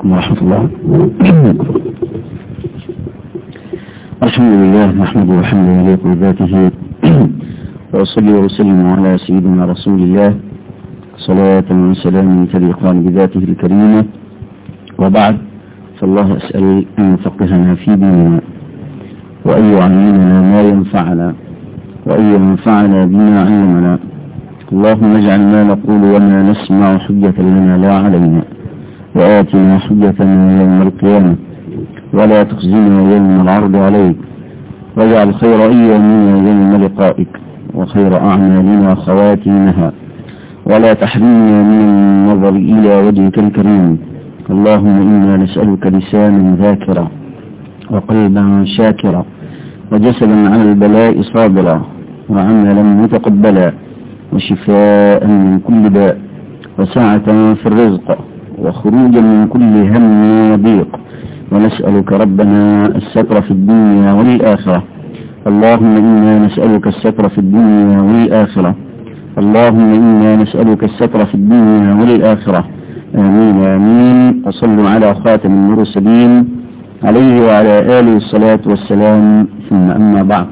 عليكم ورحمة الله الحمد لله نحمده وحمده يليق بذاته وأصلي وأسلم على سيدنا رسول الله صلاة وسلام تليقان بذاته الكريمة وبعد فالله أسأل أن يفقهنا في ديننا وأن يعلمنا ما ينفعنا وأن ينفعنا بما علمنا اللهم اجعل ما نقول وما نسمع حجة لنا لا علينا وآتنا حجتنا يوم القيامة ولا تخزنا يوم العرض عليك واجعل خير أيامنا يوم لقائك وخير أعمالنا خواتيمها ولا تحرمنا من النظر إلى وجهك الكريم اللهم إنا نسألك لسانا ذاكرا وقلبا شاكرا وجسدا على البلاء صابرا وعملا متقبلا وشفاء من كل داء وسعة في الرزق وخروجا من كل هم وضيق ونسألك ربنا الستر في الدنيا والآخرة اللهم إنا نسألك الستر في الدنيا والآخرة اللهم إنا نسألك الستر في الدنيا والآخرة آمين آمين وصلوا على خاتم المرسلين عليه وعلى آله الصلاة والسلام ثم أما بعد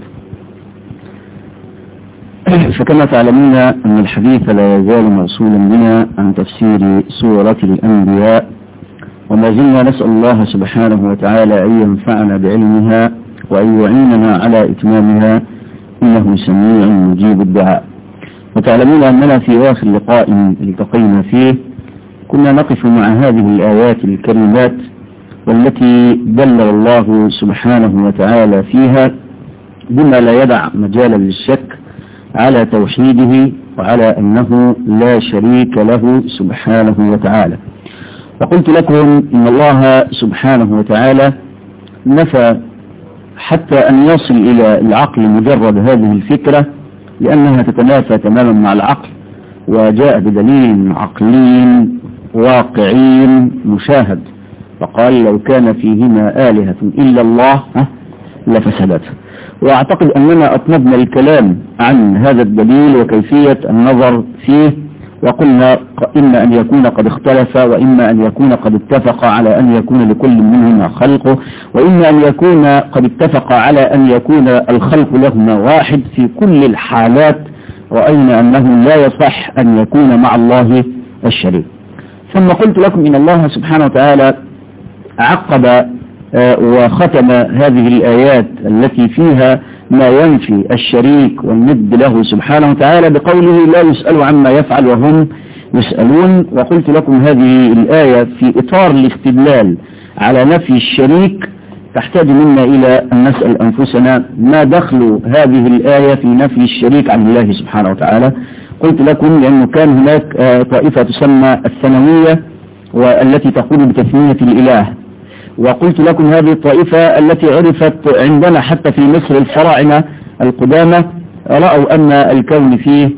فكما تعلمون أن الحديث لا يزال موصولا بنا عن تفسير سورة الأنبياء وما زلنا نسأل الله سبحانه وتعالى أن ينفعنا بعلمها وأن يعيننا على إتمامها إنه سميع مجيب الدعاء وتعلمون أننا في آخر لقاء التقينا فيه كنا نقف مع هذه الآيات الكريمات والتي دلل الله سبحانه وتعالى فيها بما لا يدع مجالا للشك على توحيده وعلى أنه لا شريك له سبحانه وتعالى وقلت لكم إن الله سبحانه وتعالى نفى حتى أن يصل إلى العقل مجرد هذه الفكرة لأنها تتنافى تماما مع العقل وجاء بدليل عقلي واقعي مشاهد فقال لو كان فيهما آلهة إلا الله لفسدت وأعتقد أننا أطلبنا الكلام عن هذا الدليل وكيفية النظر فيه وقلنا إما أن يكون قد اختلف وإما أن يكون قد اتفق على أن يكون لكل منهما خلقه وإما أن يكون قد اتفق على أن يكون الخلق لهما واحد في كل الحالات رأينا أنه لا يصح أن يكون مع الله الشريك ثم قلت لكم إن الله سبحانه وتعالى عقب وختم هذه الآيات التي فيها ما ينفي الشريك والند له سبحانه وتعالى بقوله لا يسأل عما يفعل وهم يسألون وقلت لكم هذه الآية في إطار الاستدلال على نفي الشريك تحتاج منا إلى أن نسأل أنفسنا ما دخل هذه الآية في نفي الشريك عن الله سبحانه وتعالى قلت لكم لأنه كان هناك طائفة تسمى الثانوية والتي تقول بتثنية الإله وقلت لكم هذه الطائفة التي عرفت عندنا حتى في مصر الفراعنة القدامى رأوا أن الكون فيه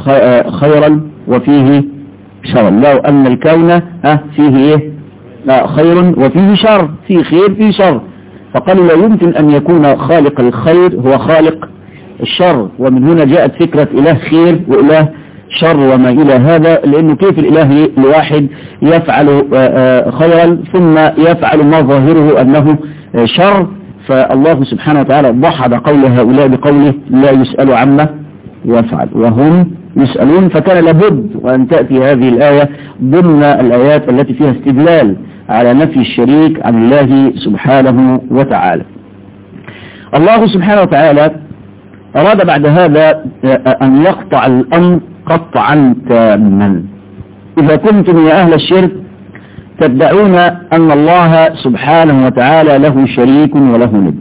خيرا وفيه شرا لو أن الكون فيه إيه خير وفيه شر فيه خير فيه شر فقالوا لا يمكن أن يكون خالق الخير هو خالق الشر ومن هنا جاءت فكرة إله خير وإله شر وما إلى هذا لأنه كيف الإله الواحد يفعل خيرا ثم يفعل ما ظاهره أنه شر فالله سبحانه وتعالى ضحد قول هؤلاء بقوله لا يسأل عما يفعل وهم يسألون فكان لابد وأن تأتي هذه الآية ضمن الآيات التي فيها استدلال على نفي الشريك عن الله سبحانه وتعالى الله سبحانه وتعالى أراد بعد هذا أن يقطع الأمر قطعا تاما إذا كنتم يا أهل الشرك تدعون أن الله سبحانه وتعالى له شريك وله ند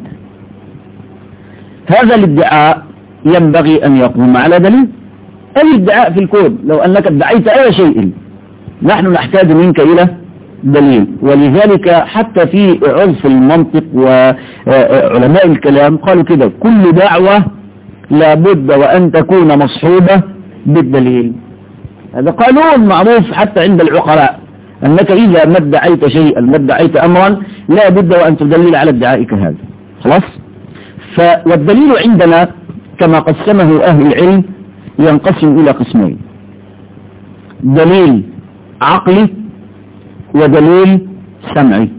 هذا الادعاء ينبغي أن يقوم على دليل أي ادعاء في الكون لو أنك ادعيت أي شيء نحن نحتاج منك إلى دليل ولذلك حتى في عرف المنطق وعلماء الكلام قالوا كده كل دعوة لابد وأن تكون مصحوبة بالدليل هذا قانون معروف حتى عند العقلاء أنك إذا ما ادعيت شيئا ما ادعيت أمرا لا بد وأن تدلل على ادعائك هذا خلاص والدليل عندنا كما قسمه أهل العلم ينقسم إلى قسمين دليل عقلي ودليل سمعي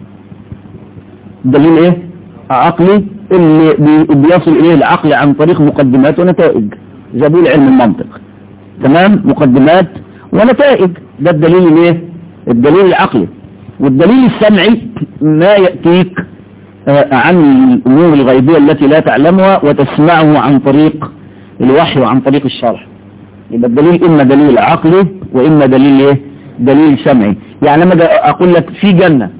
دليل ايه عقلي اللي بي- بيصل اليه العقل عن طريق مقدمات ونتائج زبول علم المنطق تمام مقدمات ونتائج ده الدليل الايه الدليل العقلي والدليل السمعي ما يأتيك آه، عن الأمور الغيبية التي لا تعلمها وتسمعه عن طريق الوحي وعن طريق الشرح يبقى الدليل إما دليل عقلي وإما دليل إيه؟ دليل سمعي يعني لما أجي أقول لك في جنة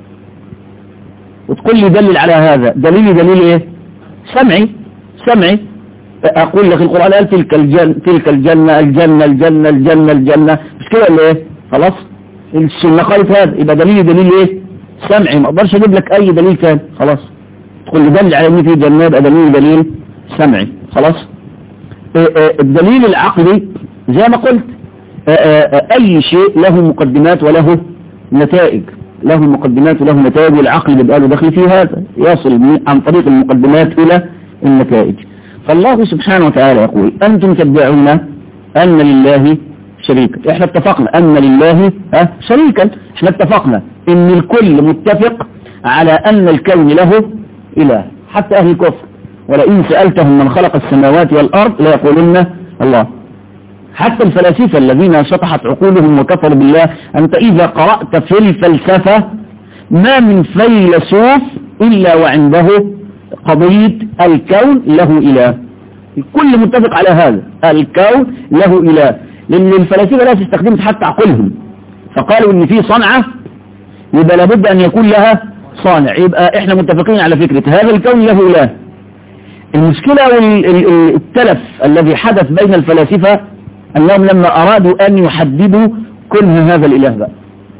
وتقول لي دلل على هذا دليلي دليل إيه سمعي سمعي أقول لك القرآن قال تلك الجنة تلك الجنة الجنة الجنة الجنة الجنة مش كده ولا إيه خلاص السنة قالت هذا يبقى دليلي دليل إيه سمعي ما اقدرش اجيب لك اي دليل تاني خلاص تقول لي دل على ان في جنة يبقى دليل دليل سمعي خلاص آه، آه، الدليل العقلي زي ما قلت آه، آه، اي شيء له مقدمات وله نتائج له مقدمات وله نتائج والعقل بيبقى له دخل في هذا يصل من- عن طريق المقدمات الى النتائج فالله سبحانه وتعالى يقول انتم تدعون ان لله شريكا احنا اتفقنا ان لله ها شريكا احنا اتفقنا ان الكل متفق على ان الكون له اله حتى اهل الكفر ولئن سألتهم من خلق السماوات والارض ليقولن الله حتى الفلاسفة الذين شطحت عقولهم وكفروا بالله انت اذا قرأت في الفلسفة ما من فيلسوف الا وعنده قضية الكون له اله الكل متفق على هذا الكون له اله لان الفلاسفة لا تستخدمت حتى عقولهم فقالوا ان في صنعة يبقى لابد ان يكون لها صانع يبقى احنا متفقين على فكرة هذا الكون له اله المشكلة والتلف الذي حدث بين الفلاسفة انهم لما ارادوا ان يحددوا كنه هذا الاله بقى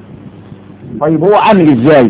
طيب هو عامل ازاي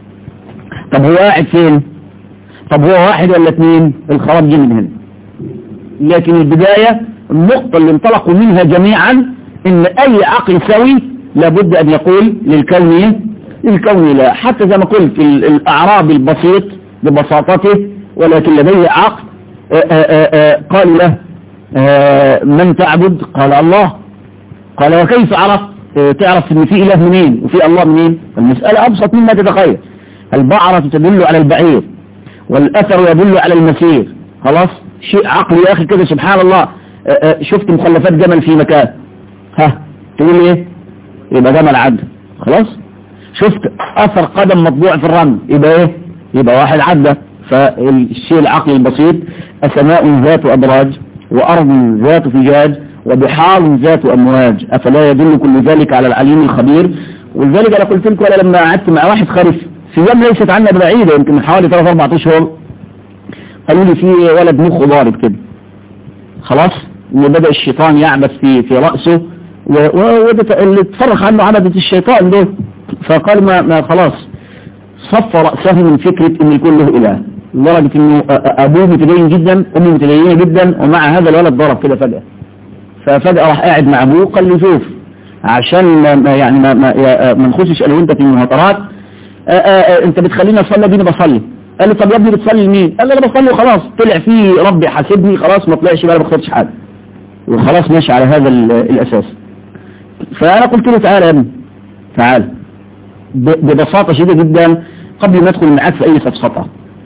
طب هو قاعد فين طب هو واحد ولا اثنين الخراب جه من هنا لكن البداية النقطة اللي انطلقوا منها جميعا ان اي عقل سوي لابد ان يقول للكون ايه للكون لا حتى زي ما قلت ال- الاعرابي البسيط ببساطته ولكن لديه عقل آآ آآ آآ قال له آه، من تعبد قال الله قال وكيف عرفت آه، تعرف ان في اله منين وفي الله منين المسألة ابسط مما تتخيل البعرة تدل على البعير والاثر يدل على المسير خلاص شيء عقلي يا اخي كده سبحان الله آه، آه، شفت مخلفات جمل في مكان ها تقول ايه يبقى جمل عدى خلاص شفت اثر قدم مطبوع في الرمل يبقى ايه يبقى واحد عدى فالشيء العقلي البسيط اسماء ذات ابراج وارض ذات فجاج وبحار ذات امواج افلا يدل كل ذلك على العليم الخبير ولذلك انا قلت لكم انا لما قعدت مع واحد خرف في يوم ليست عنا بعيده يمكن من حوالي 3 4 اشهر قالوا لي في ولد مخه ضارب كده خلاص وبدأ الشيطان يعبث في في رأسه و- و- وده اللي اتفرخ عنه عبدة الشيطان دول فقال ما, ما خلاص صف رأسه من فكرة ان يكون له اله لدرجة انه أ- أ- ابوه متدين جدا امه متدينة جدا ومع هذا الولد ضرب كده فجأة ففجأة راح قاعد مع ابوه قال له شوف عشان ما ما- يعني ما ما, يا- ما نخشش انا وانت في المهاترات آ- آ- آ- انت بتخليني اصلي اديني بصلي قال له طب يا ابني بتصلي لمين قال له انا بصلي وخلاص طلع فيه ربي حاسبني خلاص ما طلعش بقى ما بخسرش حاجه وخلاص ماشي على هذا ال- الاساس فانا قلت له تعالى يا ابني تعالى ب- ببساطه شديده جدا قبل ما ادخل معاك في اي سفسطه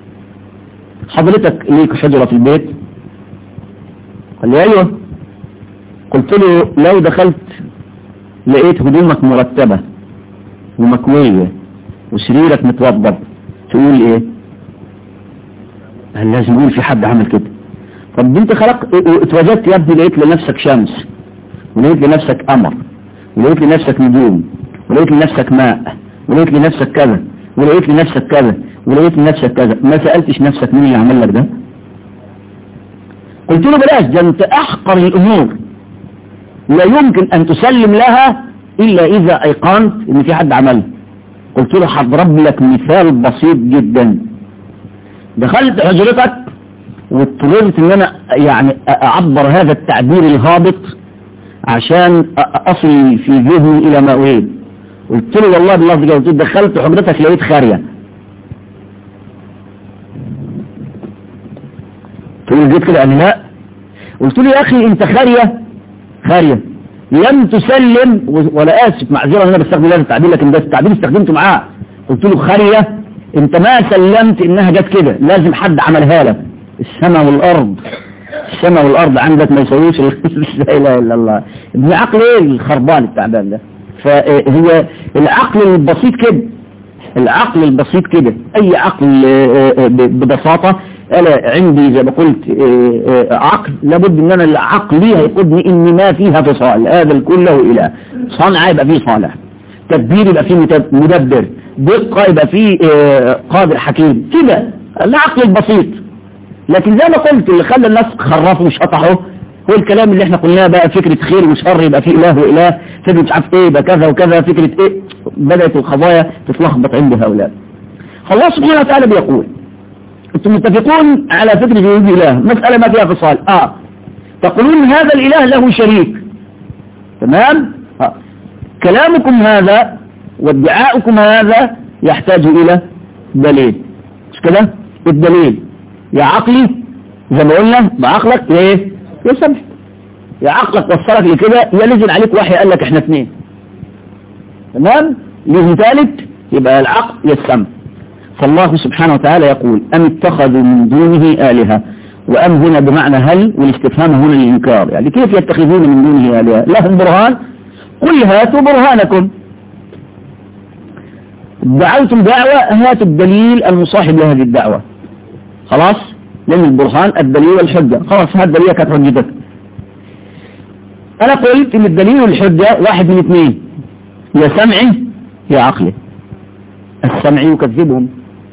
حضرتك ليك حجره في البيت قال لي ايوه قلت له لو دخلت لقيت هدومك مرتبه ومكويه وسريرك متوضب تقول ايه قال لازم يقول في حد عمل كده طب انت خلق اتوجدت يا ابني لقيت لنفسك شمس ولقيت لنفسك قمر ولقيت لنفسك نجوم ولقيت لنفسك ماء ولقيت لنفسك كذا ولقيت لنفسك كذا ولقيت لنفسك كذا ما سألتش نفسك مين اللي عمل لك ده قلت له بلاش ده انت احقر الامور لا يمكن ان تسلم لها الا اذا ايقنت ان في حد عملها قلت له هضرب لك مثال بسيط جدا دخلت حجرتك واضطررت ان انا يعني اعبر هذا التعبير الهابط عشان أ- اصل في ذهني الى ما اريد قلت له والله بالله كده قلت له دخلت حجرتك لقيت خاريه قلت له جيت كده قال لي لا قلت له يا اخي انت خاريه خاريه لم تسلم و- ولا اسف معذره ان انا بستخدم هذا التعبير لكن ده التعبير استخدمته معاه قلت له خارية انت ما سلمت انها جت كده لازم حد عملها لك السماء والارض السماء والارض عندك ما يسويش لا اله الا الله ابن عقل ايه الخربان التعبان ده فهي العقل البسيط كده العقل البسيط كده اي عقل ببساطة انا عندي زي ما قلت عقل لابد ان انا عقلي هيقودني ان ما فيها فصال هذا الكل له اله صنع يبقى فيه صالح تدبير يبقى فيه مدبر دقة يبقى فيه قادر حكيم كده العقل البسيط لكن زي ما قلت اللي خلى الناس خرفوا وشطحوا هو الكلام اللي احنا قلناه بقى فكرة خير وشر يبقى فيه اله واله فكرة مش عارف ايه يبقى كذا وكذا فكرة ايه بدأت القضايا تتلخبط عند هؤلاء فالله سبحانه وتعالى بيقول انتم متفقون على فكرة وجود اله مسألة ما فيها فصال اه تقولون هذا الاله له شريك تمام آه. كلامكم هذا وادعاؤكم هذا يحتاج الى دليل مش كده الدليل يا عقلي زي ما قلنا بعقلك ايه يا سمح يا عقلك وصلك لكده يا نزل عليك وحي قال لك احنا اثنين تمام يجي ثالث يبقى العقل يا السمع فالله سبحانه وتعالى يقول أم اتخذوا من دونه آلهة وأم هنا بمعنى هل والاستفهام هنا الإنكار يعني كيف يتخذون من دونه آلهة لهم برهان قل هاتوا برهانكم دعوتم دعوة هاتوا الدليل المصاحب لهذه الدعوة خلاص لأن البرهان الدليل والحجة خلاص هذا الدليل كانت حجتك أنا قلت إن الدليل والحجة واحد من اثنين يا سمعي يا عقلي السمع يكذبهم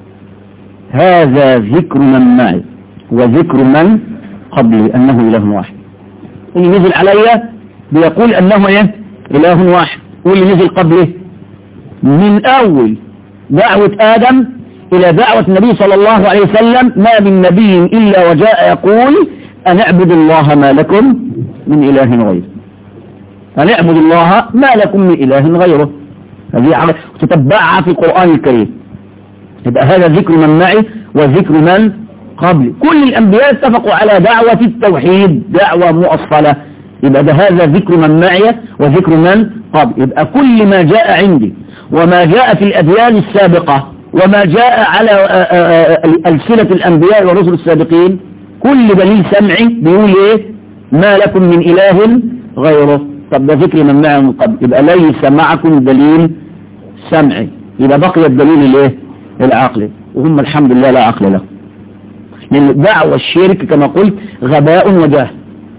هذا ذكر من معي وذكر من قبلي أنه إله واحد اللي نزل علي بيقول أنه إيه إله واحد واللي نزل قبله من أول دعوة آدم إلى دعوة النبي صلى الله عليه وسلم ما من نبي إلا وجاء يقول أن اعبدوا الله ما لكم من إله غيره أن اعبدوا الله ما لكم من إله غيره هذه تتبعها في القرآن الكريم يبقى هذا ذكر من معي وذكر من قبل كل الأنبياء اتفقوا على دعوة التوحيد دعوة مؤصلة يبقى ده هذا ذكر من معي وذكر من قبل يبقى كل ما جاء عندي وما جاء في الأديان السابقة وما جاء على ألسنة الأنبياء والرسل السابقين كل دليل سمعي بيقول إيه ما لكم من إله غيره طب ده ذكر من معه من قبل يبقى ليس معكم دليل سمعي يبقى بقي الدليل الايه العقلي وهم الحمد لله لا عقل له لان دعوة الشرك كما قلت غباء وجهل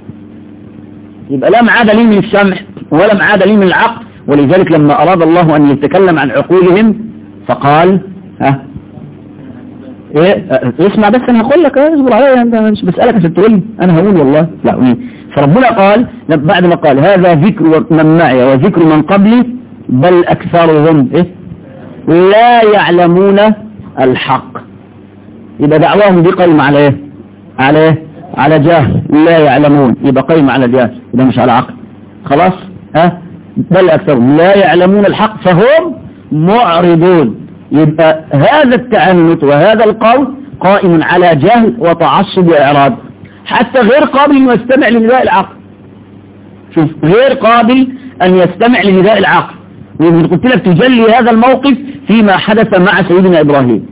يبقى لا معاه دليل من السمع ولا معاه دليل من العقل ولذلك لما أراد الله أن يتكلم عن عقولهم فقال ها ايه اسمع بس انا هقول لك اصبر عليا انت مش بسألك عشان تقول لي انا هقول والله لا فربنا قال بعد ما قال هذا ذكر من معي وذكر من قبلي بل اكثرهم ايه لا يعلمون الحق يبقى دعواهم دي قايمة على ايه على ايه على جهل لا يعلمون يبقى قايمة على جهل يبقى مش على عقل خلاص ها بل اكثرهم لا يعلمون الحق فهم معرضون يبقى هذا التعنت وهذا القول قائم على جهل وتعصب وإعراض حتى غير قابل أن يستمع لنداء العقل شوف غير قابل أن يستمع لنداء العقل وإذن قلت لك تجلي هذا الموقف فيما حدث مع سيدنا إبراهيم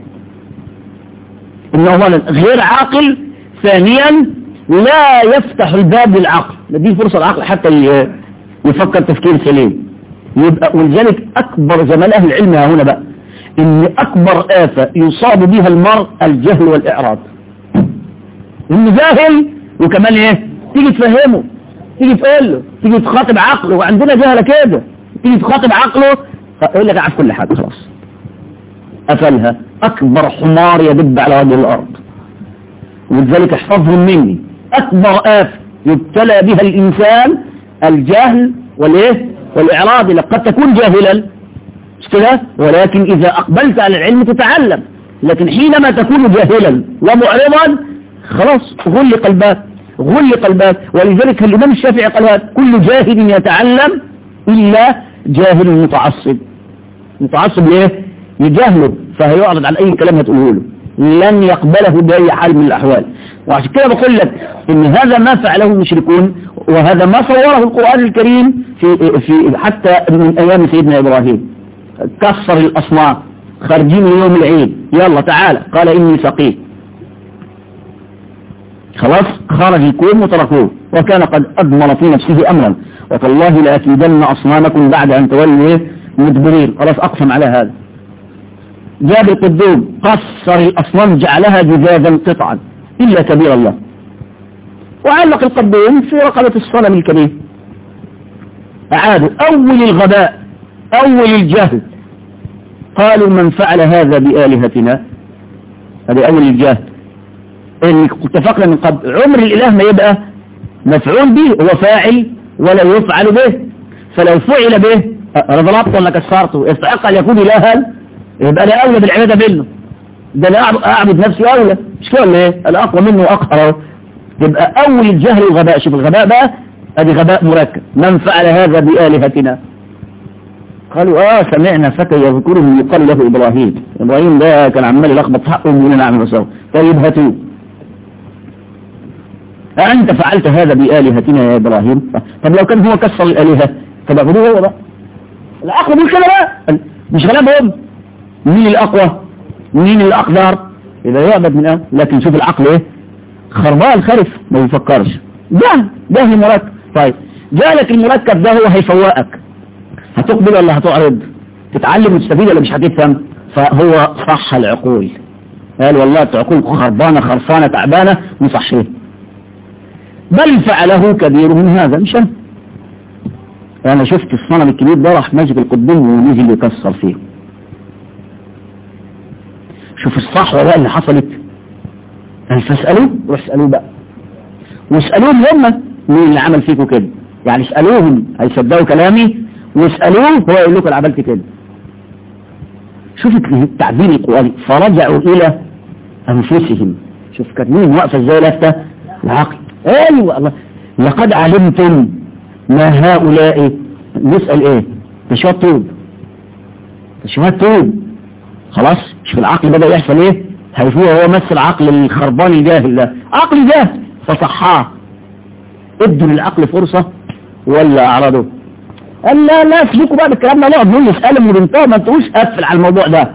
إنه غير عاقل ثانيا لا يفتح الباب للعقل نديه فرصة العقل حتى يفكر تفكير سليم يبقى ولذلك أكبر زمان أهل العلم هنا بقى ان اكبر آفة يصاب بها المرء الجهل والاعراض انه جاهل وكمان ايه تيجي تفهمه تيجي تقول له تيجي تخاطب عقله وعندنا جهلة كده تيجي تخاطب عقله يقول لك عارف كل حاجة خلاص قفلها اكبر حمار يدب على وجه الارض ولذلك احفظهم مني اكبر آفة يبتلى بها الانسان الجهل والايه والاعراض قد تكون جاهلا مش كده ولكن إذا أقبلت على العلم تتعلم لكن حينما تكون جاهلا ومعرضا خلاص غل قلبك غل قلبك ولذلك الإمام الشافعي قال هذا كل جاهل يتعلم إلا جاهل متعصب متعصب ليه يجاهله فهيعرض عن أي كلام هتقوله له لن يقبله بأي حال من الأحوال وعشان كده بقول لك إن هذا ما فعله المشركون وهذا ما صوره القرآن الكريم في, في حتى من أيام سيدنا إبراهيم كسر الأصنام خارجين يوم العيد يلا تعالى قال إني سقيم خلاص خرج الكوم وتركوه وكان قد أضمن في نفسه أمرا وتالله لأكيدن أصنامكم بعد أن تولوا مدبرين خلاص أقسم على هذا جاب القدوم قصر الأصنام جعلها جذاذا قطعا إلا كبير الله وعلق القدوم في رقبة الصنم الكبير أعادوا أول الغباء أول الجهل قالوا من فعل هذا بآلهتنا هذا أول الجهل إن اتفقنا من قبل عمر الإله ما يبقى مفعول به هو فاعل ولا يفعل به فلو فعل به رضلبت ولا كسرته يستحق أن يكون إلها يبقى أنا أولى بالعبادة منه ده أنا أعبد نفسي أولى مش كده ولا إيه الأقوى منه أقهر يبقى أول الجهل والغباء شوف الغباء بقى ادي غباء مركب من فعل هذا بآلهتنا قالوا اه سمعنا فتى يذكرهم يقال له ابراهيم ابراهيم ده كان عمال يلخبط حقه ويقول نعم وسوى طيب هاتوه أأنت فعلت هذا بآلهتنا يا إبراهيم طب لو كان هو كسر الآلهة طب اعبدوه هو بقى العقل مش كده بقى مش غلبهم مين الأقوى مين الأقدر إذا يعبد من أهل لكن شوف العقل إيه خربان خرف ما بيفكرش ده ده مركب طيب جالك المركب ده هو هيفوقك هتقبل ولا هتعرض تتعلم وتستفيد ولا مش هتفهم فهو صح العقول قال والله العقول خربانة خرفانة تعبانة مصحيه بل فعله كبيرهم هذا مش أنا أنا شفت الصنم الكبير ده راح ماسك القدوم ونزل يكسر فيه شوف الصحوة بقى اللي حصلت قال فاسألوه روح اسألوه بقى واسألوهم هم مين اللي عمل فيكم كده يعني اسألوهم هيصدقوا كلامي واسألوه هو يقول لكم عملت كده شوف التعبير القرآني فرجعوا إلى أنفسهم شوف كانت مين واقفة ازاي لفتة العقل ايوه الله لقد علمتم ما هؤلاء نسأل ايه تشوات طوب تشوات طوب خلاص شوف العقل بدأ يحصل ايه هيفوق هو مثل عقل الخربان الجاهل ده عقل جاهل فصحاه ادوا للعقل فرصة ولا اعرضوا قال لا لا سيبكوا بقى بالكلام ده نقعد نقول نسألهم وبنتهى ما تقولش قفل على الموضوع ده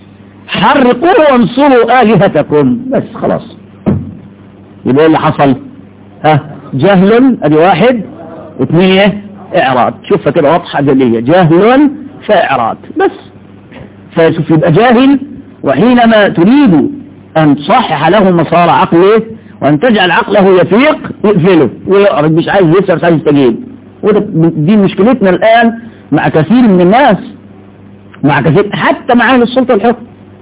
حرقوه وانصروا آلهتكم بس خلاص يبقى ايه اللي حصل ها جهل ادي واحد اثنين ايه اعراض شوفها كده واضحة جلية جهل فاعراض بس فشوف يبقى جاهل وحينما تريد ان تصحح له مسار عقله وان تجعل عقله يفيق يقفله ويقرب مش عايز يسأل مش عايز يستجيب وده دي مشكلتنا الان مع كثير من الناس مع كثير حتى مع اهل السلطة والحكم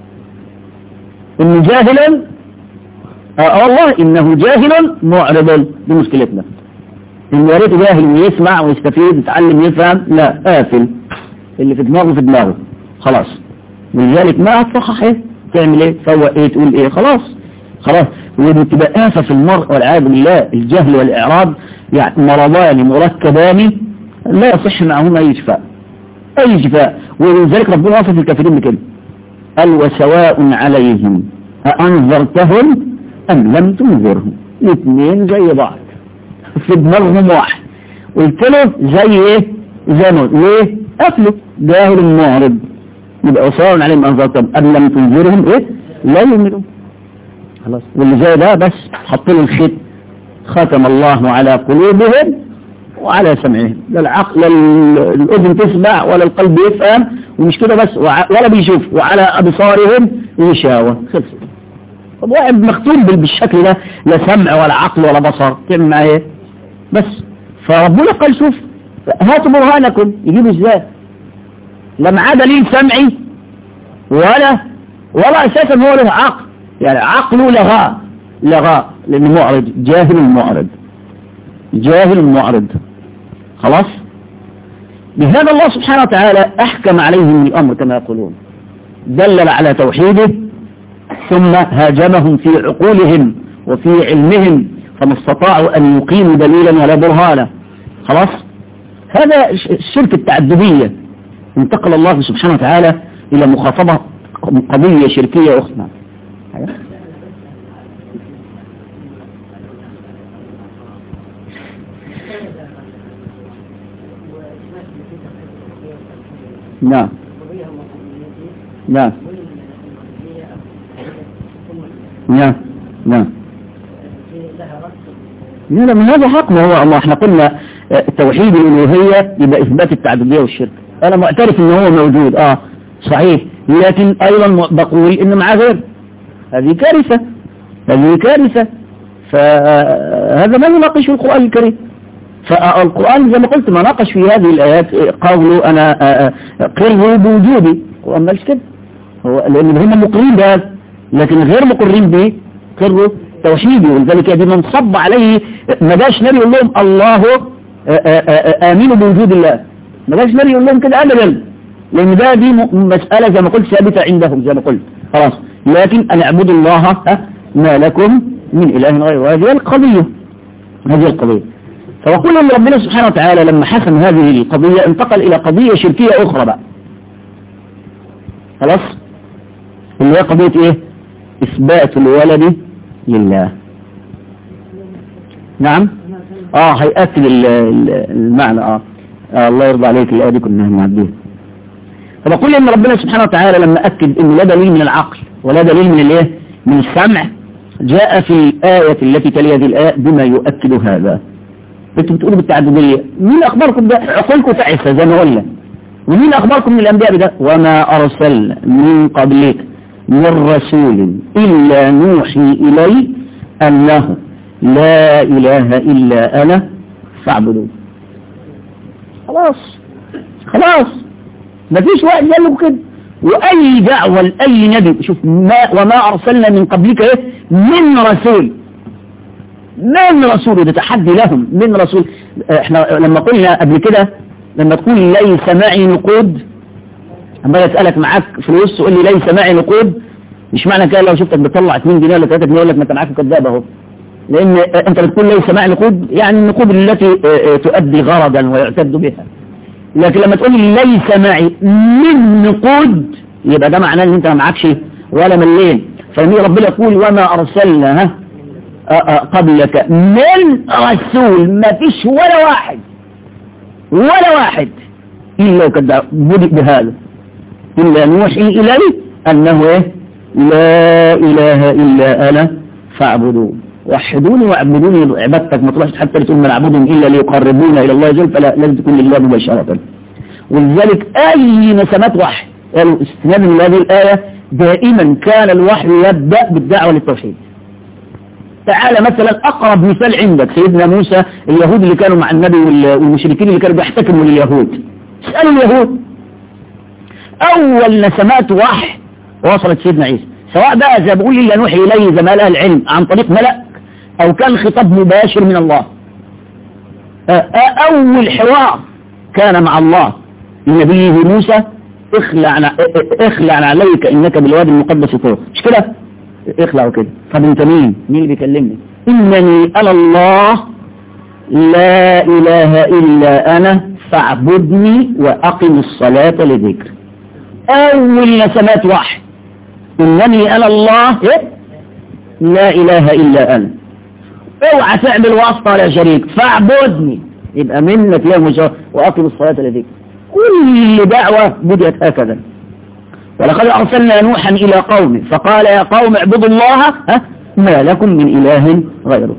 انه جاهلا اه والله انه جاهل معرض دي مشكلتنا انه يا ريت جاهل ويسمع ويستفيد يتعلم يفهم لا قافل اللي في دماغه في دماغه خلاص ولذلك ما هتصحح ايه تعمل ايه تسوى ايه تقول ايه خلاص خلاص وتبقى آفة في المرء والعياذ بالله الجهل والإعراض يعني مرضان مركبان لا يصح معهما أي شفاء أي شفاء ولذلك ربنا وصف الكافرين بكده قال وسواء عليهم أأنذرتهم أم لم تنذرهم الاثنين زي بعض في دماغهم واحد قلت له زي ايه زي ما ليه قتله جاهل معرض يبقى سواء عليهم أنذرتهم أم لم تنذرهم ايه لا يؤمنون خلاص واللي زي ده بس حط له الخيط ختم الله على قلوبهم وعلى سمعهم لا العقل لا الأذن تسمع ولا القلب يفهم ومش كده بس ولا بيشوف وعلى أبصارهم غشاوة خلص طب واحد مختوم بالشكل ده لا سمع ولا عقل ولا بصر تعمل معاه ايه بس فربنا قال شوف هاتوا برهانكم يجيبوا ازاي لا معاه دليل سمعي ولا ولا اساسا هو له عقل يعني عقله لغاء لغاء لانه معرض جاهل معرض جاهل معرض خلاص بهذا الله سبحانه وتعالى احكم عليهم الامر كما يقولون دلل على توحيده ثم هاجمهم في عقولهم وفي علمهم فما استطاعوا أن يقيموا دليلا ولا برهانا خلاص هذا الشرك التعددية انتقل الله سبحانه وتعالى إلى مخاطبة قضية شركية أخرى نعم نعم نعم نعم لا لا من هذا حق ما هو ما احنا قلنا آه، توحيد الالوهيه يبقى اثبات التعدديه والشرك انا معترف ان هو موجود اه صحيح لكن ايضا بقول ان معاه غير هذه كارثه هذه كارثه فهذا ما يناقشه القران الكريم فالقرآن زي ما قلت ما ناقش في هذه الآيات قولوا أنا قروا بوجودي القرآن مالش كده هو لأن هم مقرين بهذا لكن غير مقرين به قروا توحيدي ولذلك دي من صب عليه ما جاش نبي يقول لهم الله آمنوا بوجود الله ما جاش نبي يقول لهم كده أبدا لأن ده دي مسألة زي ما قلت ثابتة عندهم زي ما قلت خلاص لكن أن اعبدوا الله ما لكم من إله غيره هذه القضية هذه القضية فوقول ان ربنا سبحانه وتعالى لما حسم هذه القضية انتقل الى قضية شركية اخرى بقى خلاص اللي هي قضية ايه اثبات الولد لله نعم اه هيأكد المعنى اه, آه الله يرضى عليك الآية دي كنا هنعديها فبقول ان ربنا سبحانه وتعالى لما أكد ان لا دليل من العقل ولا دليل من الايه من السمع جاء في الآية التي تلي هذه الآية بما يؤكد هذا انتوا بتقولوا بالتعددية مين اخباركم ده عقولكم تعسة زي ما قلنا ومين اخباركم من الانبياء بده وما ارسل من قبلك من رسول الا نوحي اليه انه لا اله الا انا فاعبدون خلاص خلاص مفيش واحد قال لكم كده واي دعوة لاي نبي شوف ما وما ارسلنا من قبلك ايه من رسول من رسول ده تحدي لهم من رسول احنا لما قلنا قبل كده لما تقول ليس معي نقود اما اسالك معاك فلوس تقول لي ليس معي نقود مش معنى كده لو شفتك بتطلع 2 جنيه ولا 3 جنيه اقول لك ما انت معاك كذاب اهو لان انت بتقول ليس معي نقود يعني النقود التي تؤدي غرضا ويعتد بها لكن لما تقول لي ليس معي من نقود يبقى ده معناه ان انت ما معكش ولا مليين فمي ربنا يقول وما ارسلنا ها قبلك من رسول ما فيش ولا واحد ولا واحد إلا وقد بدأ بهذا إلا نوحي إليه أنه إيه لا إله إلا أنا فاعبدون وحدوني واعبدوني عبادتك ما تروحش حتى تقول ما نعبدهم إلا ليقربونا إلى الله جل فلا لازم تكون لله مباشرة ولذلك أي نسمات وحي قالوا استنادا لهذه الآية دائما كان الوحي يبدأ بالدعوة للتوحيد تعالى مثلا أقرب مثال عندك سيدنا موسى اليهود اللي كانوا مع النبي والمشركين اللي كانوا بيحتكموا لليهود اسألوا اليهود أول نسمات وحي وصلت سيدنا عيسى سواء بقى زي بقول إلا نوحي إليه زي ما قالها العلم عن طريق ملك أو كان خطاب مباشر من الله أول حوار كان مع الله لنبيه موسى اخلع اخلع عليك انك بالوادي المقدس طور مش كده اخلعوا كده طب انت مين مين اللي بيكلمني انني انا الله لا اله الا انا فاعبدني واقم الصلاة لذكر اول نسمات واحد انني انا الله إيه؟ لا اله الا انا اوعى تعمل واسطة ولا شريك فاعبدني يبقى منك لا مجرد واقم الصلاة لذكر كل دعوة بدأت هكذا ولقد أرسلنا نوحا إلى قومه فقال يا قوم اعبدوا الله ها ما لكم من إله غيره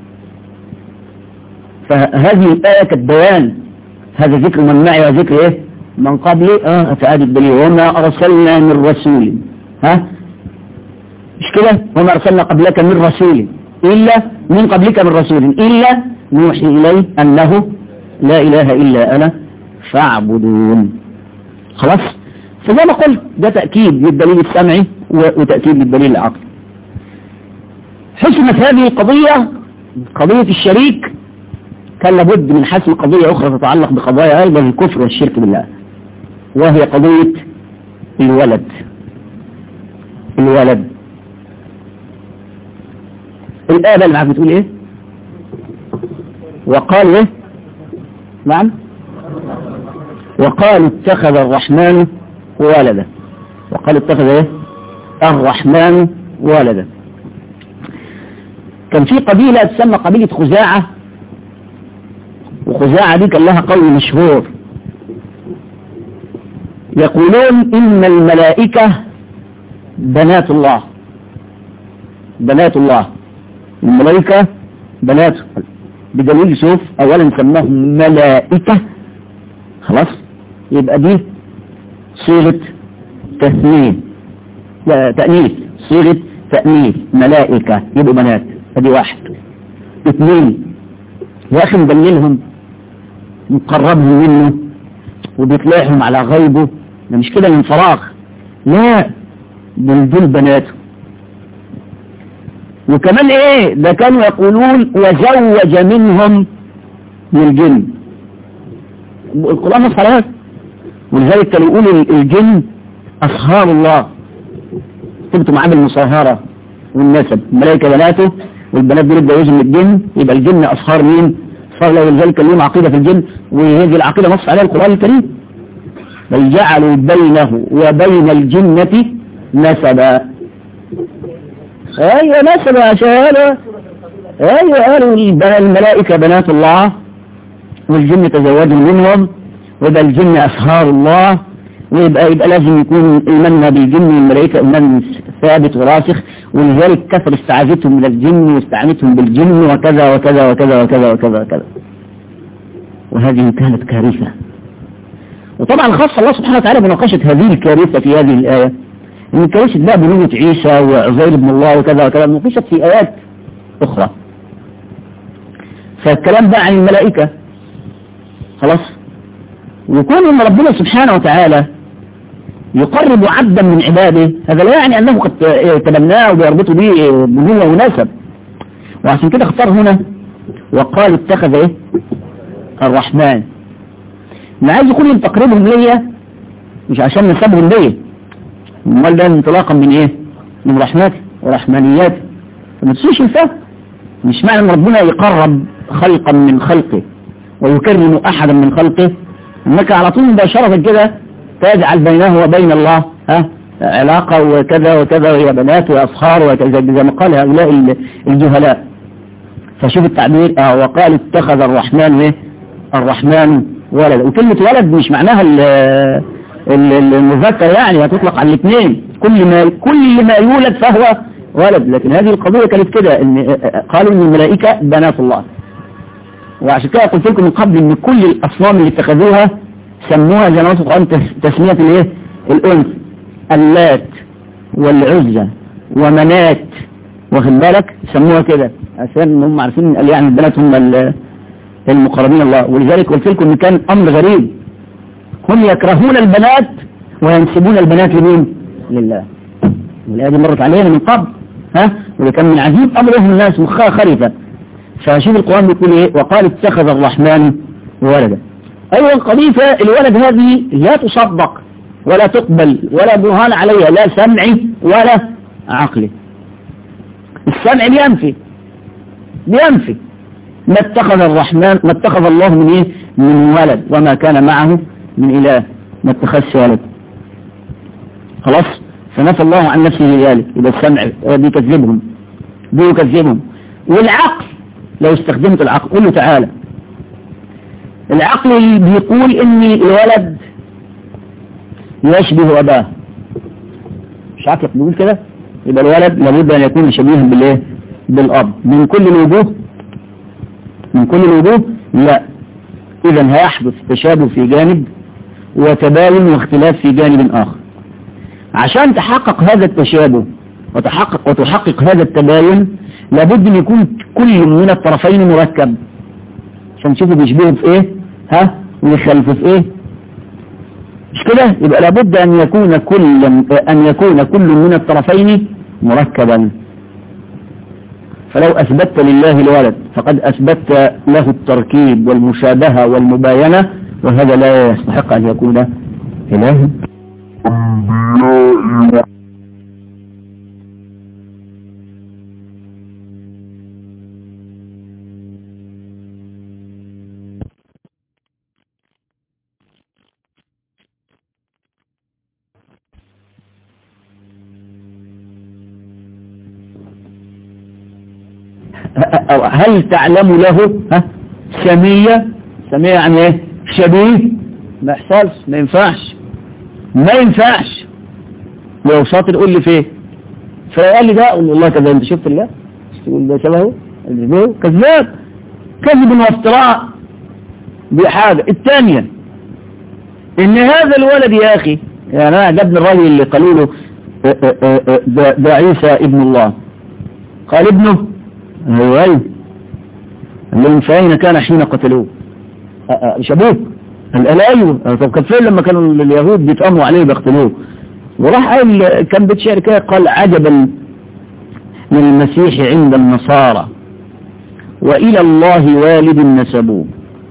فهذه الآية كالبيان هذا ذكر من معي وذكر إيه من قبلي اه فأدي الدليل وما أرسلنا من رسول ها مش كده وما أرسلنا قبلك من رسول إلا من قبلك من رسول إلا نوحي إليه أنه لا إله إلا أنا فاعبدون خلاص فزي ما قلت ده تأكيد للدليل السمعي وتأكيد للدليل العقلي حسمت هذه القضية قضية الشريك كان لابد من حسم قضية أخرى تتعلق بقضايا أيضا الكفر والشرك بالله وهي قضية الولد الولد الآية اللي معاك بتقول إيه وقال إيه نعم وقالوا اتخذ الرحمن ولدا وقال اتخذ ايه الرحمن ولدا كان في قبيلة تسمى قبيلة خزاعة وخزاعة دي كان لها قول مشهور يقولون إن الملائكة بنات الله بنات الله الملائكة بناته بدليل شوف اولا سماهم ملائكة خلاص يبقى دي صيغة تثنيث لا تأنيث صيغة تأنيث ملائكة يبقوا بنات ادي واحد اثنين يا اخي مدللهم مقربهم منه وبيطلعهم على غيبه ده مش كده من فراغ لا دول دول بناته وكمان ايه ده كانوا يقولون وزوج منهم من الجن القرآن نص على هذا ولذلك كانوا يقولوا الجن أصهار الله تبتوا معامل مصاهرة والنسب الملائكة بناته والبنات دول يتجوزوا من الجن يبقى الجن أصهار مين؟ صار له ولذلك كان لهم عقيدة في الجن وهذه العقيدة نص عليها القرآن الكريم بل جعلوا بينه وبين الجنة نسبا ايوه نسبا عشان هذا ايوه قالوا الملائكة بنات الله والجن تزوجوا منهم ويبقى الجن أسهار الله ويبقى يبقى لازم يكون إيماننا بالجن والملائكة إيمان ثابت وراسخ ولذلك كثر استعاذتهم من الجن واستعانتهم بالجن وكذا وكذا وكذا وكذا وكذا وكذا وهذه كانت كارثة وطبعا خاص الله سبحانه وتعالى بناقشة هذه الكارثة في هذه الآية إن كارثة بقى بنوة عيسى وعزير ابن الله وكذا وكذا ناقشت في آيات أخرى فالكلام بقى عن الملائكة خلاص وكون ان ربنا سبحانه وتعالى يقرب عبدا من عباده هذا لا يعني انه قد تبناه ويربطه به بنوة ونسب وعشان كده اختار هنا وقال اتخذ ايه الرحمن ما عايز يقول تقريبهم ليا مش عشان نسبهم ليا امال ده انطلاقا من ايه من رحمته ورحمانياته فما تسويش الفهم مش معنى ان ربنا يقرب خلقا من خلقه ويكرم احدا من خلقه انك على طول مباشرة كده تجعل بينه وبين الله ها علاقة وكذا وكذا وهي بنات وأصهار وكذا زي ما قال هؤلاء الجهلاء فشوف التعبير اه وقال اتخذ الرحمن ايه الرحمن ولد وكلمة ولد مش معناها المذكر يعني هتطلق على الاثنين كل ما كل ما يولد فهو ولد لكن هذه القضية كانت كده ان قالوا ان الملائكة بنات الله وعشان كده قلت لكم من قبل ان كل الاصنام اللي اتخذوها سموها زي ما قلت القرآن تسمية الايه الانثى اللات والعزة ومنات واخد بالك سموها كده عشان هم عارفين ان يعني البنات هم المقربين الله ولذلك قلت لكم ان كان امر غريب هم يكرهون البنات وينسبون البنات لمين لله والآية دي مرت علينا من قبل ها وده كان من عجيب امرهم الناس مخها خريفة فشوف القرآن بيقول ايه وقال اتخذ الرحمن ولدا ايوه القضية الولد هذه لا تصدق ولا تقبل ولا برهان عليها لا سمعي ولا عقلي السمع بينفي بينفي ما اتخذ الرحمن ما اتخذ الله من ايه من ولد وما كان معه من اله ما اتخذش ولد خلاص فنفى الله عن نفسه ذلك يبقى السمع بيكذبهم بيكذبهم والعقل لو استخدمت العقل قل له تعالى العقل بيقول ان الولد يشبه اباه مش عقلك بيقول كده يبقى الولد لابد ان يكون شبيها بالايه بالاب من كل الوجوه من كل الوجوه لا اذا هيحدث تشابه في جانب وتباين واختلاف في جانب اخر عشان تحقق هذا التشابه وتحقق وتحقق هذا التباين لابد ان يكون كل من الطرفين مركب عشان نشوفه بيشبهه في ايه ها ويخالفه في ايه مش كده يبقى لابد ان يكون كل ان يكون كل من الطرفين مركبا فلو اثبتت لله الولد فقد اثبتت له التركيب والمشابهة والمباينة وهذا لا يستحق ان يكون اله أو هل تعلم له ها سمية سمية يعني ايه شبيه ما يحصلش ما ينفعش ما ينفعش لو شاطر قول لي فين فقال لي ده اقول له والله كذا انت شفت الله تقول ده شبهه ده كذاب كذب وافتراء دي حاجة الثانية ان هذا الولد يا اخي يعني انا عجبني الراجل اللي قالوا له اه اه اه ده, ده عيسى ابن الله قال ابنه ايوه ايوه قال لهم فاين كان حين قتلوه مش ابوه قال ايوه طب كان فين لما كانوا اليهود بيتأموا عليه بيقتلوه وراح قال كان بيتشعر كده قال عجبا من المسيح عند النصارى وإلى الله والد نسبوه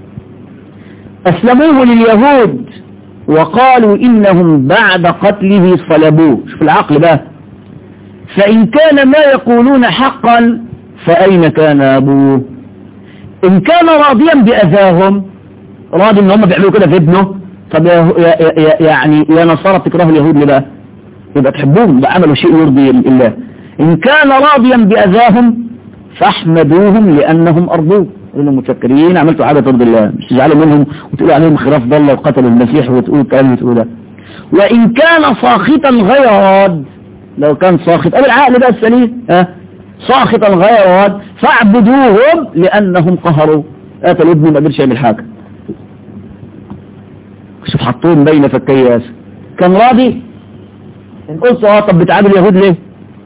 أسلموه لليهود وقالوا إنهم بعد قتله صلبوه شوف العقل بقى فإن كان ما يقولون حقا فأين كان أبوه إن كان راضيا بأذاهم راضي إن هم بيعملوا كده في ابنه طب يا يا يعني يا نصارى بتكرهوا اليهود ليه بقى يبقى تحبوهم ده عملوا شيء يرضي الله إن كان راضيا بأذاهم فاحمدوهم لأنهم أرضوه انهم متفكرين عملتوا حاجة ترضي الله مش تزعلوا منهم وتقولوا عليهم خلاف ضل وقتلوا المسيح وتقول الكلام اللي تقوله ده وإن كان ساخطا غير راد لو كان ساخط أو العقل بقى السليم ها ساخطا غير راد فاعبدوهم لأنهم قهروا قتلوا ابني ما قدرش يعمل حاجة شوف حطوهم بين فكي ياسر كان راضي ان قلت اه طب بتعامل اليهود ليه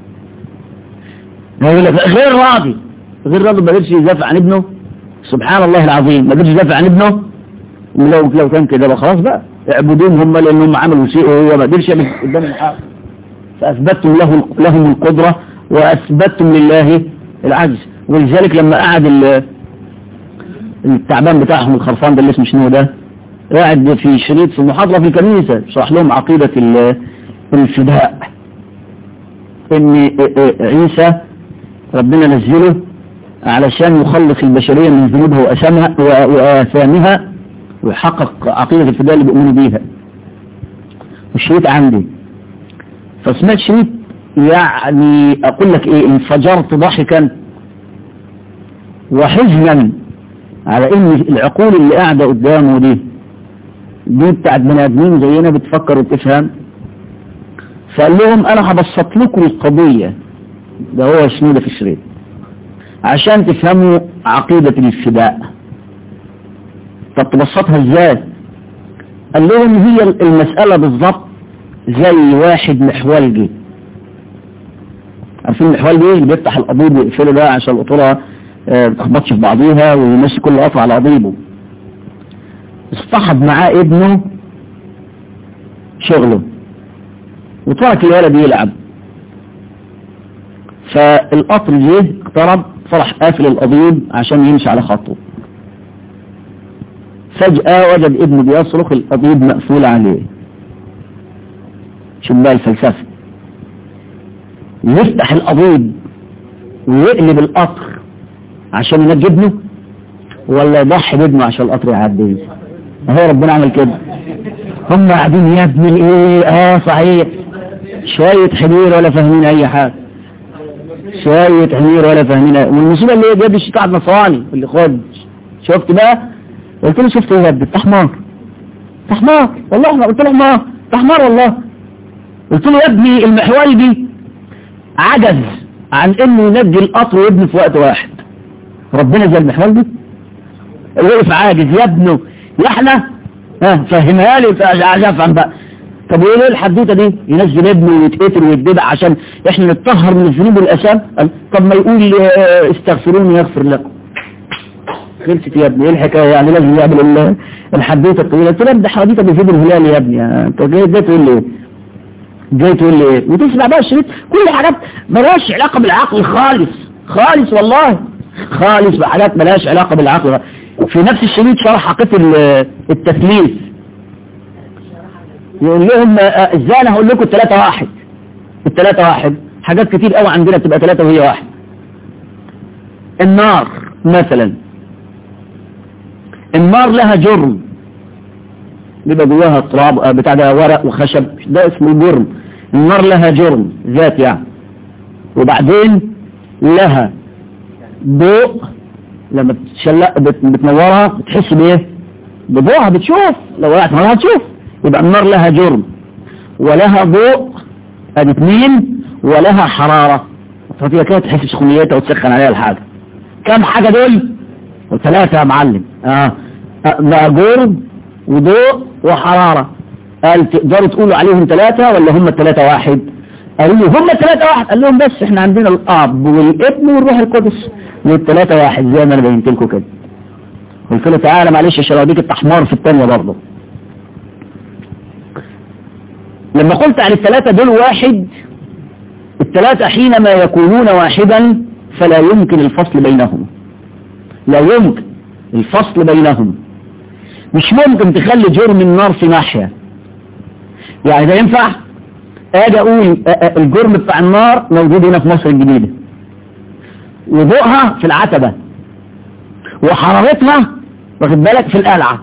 يقول لك غير راضي غير راضي ما قدرش يدافع عن ابنه سبحان الله العظيم ما قدرش يدافع عن ابنه لو لو كان كده بقى خلاص بقى اعبدوهم هم لانهم عملوا شيء وهو ما قدرش يعمل قدام الحق فاثبتتم له لهم القدره واثبتتم لله العجز ولذلك لما قعد التعبان بتاعهم الخرفان ده اللي اسمه شنو ده قاعد في شريط في محاضرة في الكنيسة شرح لهم عقيدة الفداء ان عيسى ربنا نزله علشان يخلص البشرية من ذنوبها وأسامها وآثامها ويحقق عقيدة الفداء اللي بيؤمنوا بيها والشريط عندي فسمعت شريط يعني أقول لك إيه انفجرت ضحكا وحزنا على ان العقول اللي قاعدة قدامه دي دي بتاعت بني ادمين زينا بتفكر وتفهم فقال لهم انا هبسط لكم القضية ده هو اسمه ده في الشريط عشان تفهموا عقيدة الفداء طب تبسطها ازاي قال لهم هي المسألة بالظبط زي واحد محولجي عارفين المحولجي اللي بيفتح القضيب ويقفله ده عشان القطورة ما تخبطش في بعضيها ويمشي كل قطعة على قضيبه اصطحب معاه ابنه شغله وترك الولد يلعب فالقطر جه اقترب فرح قافل القضيب عشان يمشي على خطه فجأة وجد ابنه بيصرخ القضيب مقفول عليه شوف بقى الفلسفة يفتح القضيب ويقلب القطر عشان ينجي ابنه ولا يضحي بابنه عشان القطر يعدي هو ربنا عمل كده هم قاعدين يا ابني ايه اه صحيح شوية حمير ولا فاهمين اي حاجة شوية حمير ولا فاهمين اي والمصيبة اللي هي جاب الشيطان النصراني اللي خد شفت بقى قلت له شفت ايه يا ابني انت حمار انت حمار والله احنا قلت له حمار انت حمار والله قلت له يا ابني المحوري دي عجز عن انه ينجي القطر وابنه في وقت واحد ربنا زي المحور دي وقف عاجز يا ابنه يا احنا ها فهمها لي عايز افهم بقى طب وايه الحدوته دي ينزل ابنه ويتقتل ويتبدع عشان احنا نتطهر من الذنوب والاثام طب ما يقول استغفروني يغفر لكم خلصت يا ابني ايه الحكايه يعني لازم يعمل الحدوته الطويله قلت له ده حديثه بيجيب الهلال يا ابني انت جاي جاي تقول لي ايه جاي تقول لي ايه وتسمع بقى الشريط كل حاجات مالهاش علاقه بالعقل خالص خالص والله خالص بحاجات مالهاش علاقه بالعقل في نفس الشريط شرح حقيقة التثليث يقول لهم ازاي انا هقول لكم الثلاثة واحد الثلاثة واحد حاجات كتير قوي عندنا تبقى ثلاثة وهي واحد النار مثلا النار لها جرم بيبقى جواها تراب بتاع ده ورق وخشب ده اسمه جرم النار لها جرم ذات يعني وبعدين لها ضوء لما بتشلق بتنورها بتحس بايه بضوءها بتشوف لو وقعت نورها تشوف يبقى النار لها جرم ولها ضوء ادي اثنين ولها حرارة فهي كده تحس بسخونيتها وتسخن عليها الحاجة كم حاجة دول وثلاثة يا معلم اه بقى جرب وضوء وحرارة قال تقدروا تقولوا عليهم ثلاثة ولا هم الثلاثة واحد قالوا له هم الثلاثة واحد قال لهم بس احنا عندنا الاب والابن والروح القدس والثلاثة واحد زي ما انا بينت لكم كده قلت له تعالى معلش عشان اوديك التحمار في الثانية برضه لما قلت عن الثلاثة دول واحد الثلاثة حينما يكونون واحدا فلا يمكن الفصل بينهم لا يمكن الفصل بينهم مش ممكن تخلي جرم النار في ناحية يعني ده ينفع اجي اقول الجرم بتاع النار موجود هنا في مصر الجديدة وضوءها في العتبة وحرارتها واخد بالك في القلعة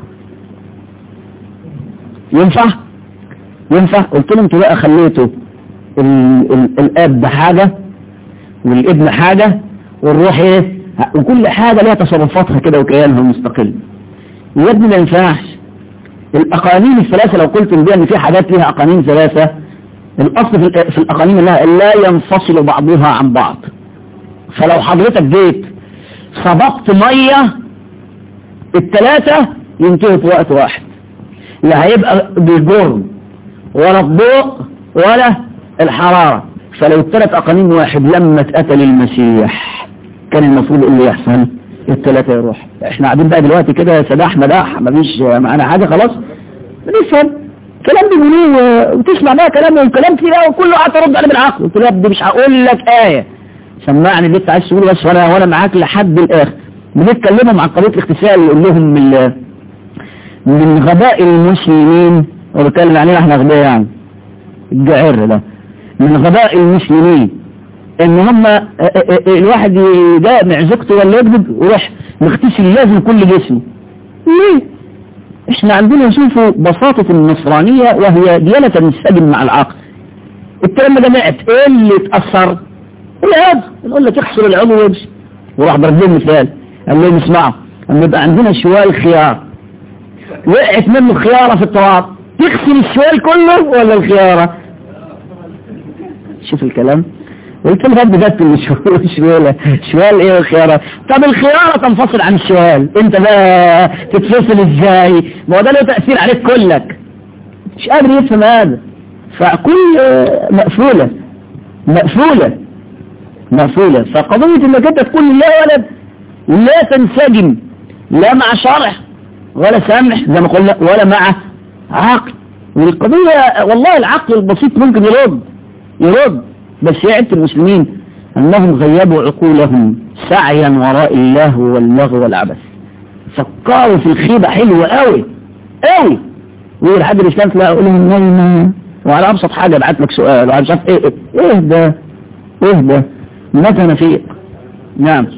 ينفع ينفع قلت لهم انتوا بقى خليتوا ال ال الاب حاجة والابن حاجة والروح ايه وكل حاجة لها تصرفاتها كده وكيانها المستقل يا ابني ما ينفعش الاقانيم الثلاثة لو قلت بيها ان في حاجات ليها اقانيم ثلاثة الاصل في, في الاقانيم انها لا ينفصل بعضها عن بعض فلو حضرتك جيت صببت مية الثلاثة ينتهوا في وقت واحد لا هيبقى بالجرم ولا الضوء ولا الحرارة فلو الثلاث أقانيم واحد لما اتقتل المسيح كان المفروض اللي يحصل الثلاثة يروح احنا قاعدين بقى دلوقتي كده سداح مداح مفيش معانا حاجة خلاص بنفهم كلام بيقولوه وتسمع بقى كلام وكلام كتير قوي وكله قاعد ترد عليه بالعقل قلت له يا ابني مش هقول لك آية سمعني اللي انت عايز تقوله بس وانا وانا معاك لحد الاخر بنتكلمهم عن قضية الاغتسال يقول لهم من من غباء المسلمين وبتكلم علينا احنا غباء يعني الجعر ده من غباء المسلمين ان هم الواحد يجامع زوجته ولا يكذب ويروح مغتسل لازم كل جسمه ليه احنا عندنا نشوفوا بساطة النصرانية وهي ديانة تنسجم مع العقل انت لما جمعت ايه اللي اتأثر العضو نقول لك اخسر العضو ويمشي وراح ضرب لهم مثال قال لهم اسمعوا اما يبقى عندنا شوال خيار وقعت منه خيارة في التراب تغسل الشوال كله ولا الخيارة شوف الكلام قلت له بجد الشوال شوال ايه الخيارة طب الخيارة تنفصل عن الشوال انت بقى تتفصل ازاي ما هو ده له تأثير عليك كلك مش قادر يفهم هذا فكل مقفولة مقفولة مقفولة فقضية انك انت تكون لا ولد لا تنسجم لا مع شرع ولا سمح زي ما قلنا ولا مع عقل والقضية والله العقل البسيط ممكن يرد يرد بس يا عدة المسلمين أنهم غيبوا عقولهم سعيا وراء الله واللغو والعبث فكروا في الخيبة حلوة قوي قوي ويقول حد الإسلام تلاقي أقول لهم نايمة وعلى أبسط حاجة بعت لك سؤال وعلى مش عارف إيه إيه ده إيه ده متى نفيق نعم